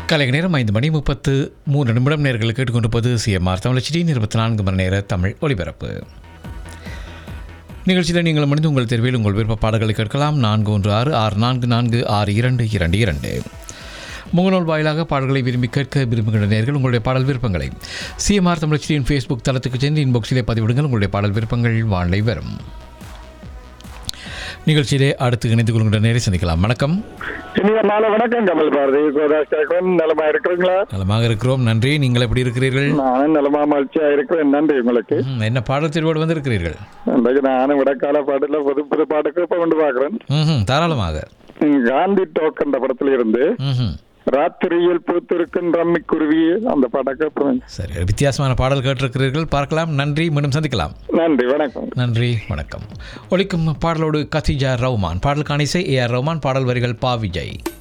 காலை நேரம் ஐந்து மணி முப்பத்து மூன்று நிமிடம் நேர்கள் கேட்டுக்கொண்டிருப்பது சிஎம்ஆர் தமிழச்சி இருபத்தி நான்கு மணி நேர தமிழ் ஒலிபரப்பு நிகழ்ச்சியில் நீங்கள் முடிந்து உங்கள் தேர்வில் உங்கள் விருப்ப பாடல்களை கேட்கலாம் நான்கு ஒன்று ஆறு ஆறு நான்கு நான்கு ஆறு இரண்டு இரண்டு இரண்டு முகநூல் வாயிலாக பாடல்களை விரும்பி கேட்க விரும்புகின்ற நேர்கள் உங்களுடைய பாடல் விருப்பங்களை சிஎம்ஆர் தமிழச்சியின் ஃபேஸ்புக் தளத்துக்கு சென்று இன்பாக்ஸிலே பதிவிடுங்கள் உங்களுடைய பாடல் விருப்பங்கள் வாழை வரும் நிகழ்ச்சியிலே அடுத்து இணைந்து கொள்கின்ற நேரை சந்திக்கலாம் வணக்கம் இனிய மாலை வணக்கம் கமல் பாரதி கோதாஸ் கேட்கணும் நலமா இருக்கிறீங்களா நலமாக இருக்கிறோம் நன்றி நீங்கள் எப்படி இருக்கிறீர்கள் நானும் நலமா மகிழ்ச்சியா இருக்கிறேன் நன்றி உங்களுக்கு ம், என்ன பாடல் தேர்வோடு வந்திருக்கிறீர்கள் இன்றைக்கு நானும் விடக்கால பாட்டுல புது புது பாட்டுக்கு இப்ப கொண்டு பாக்குறேன் ம் தாராளமாக ம், காந்தி டோக் என்ற படத்துல இருந்து ம் ராத்திரியில் பூத்திருக்கும் ரம்மி குருவி அந்த பாட்டை கேட்பேன் சரி வித்தியாசமான பாடல் கேட்டிருக்கிறீர்கள் பார்க்கலாம் நன்றி மீண்டும் சந்திக்கலாம் நன்றி வணக்கம் நன்றி வணக்கம் ஒலிக்கும் பாடலோடு கத்திஜா ரவுமான் பாடலுக்கான இசை ஏ ஆர் ரவுமான் பாடல் வரிகள் பா விஜய்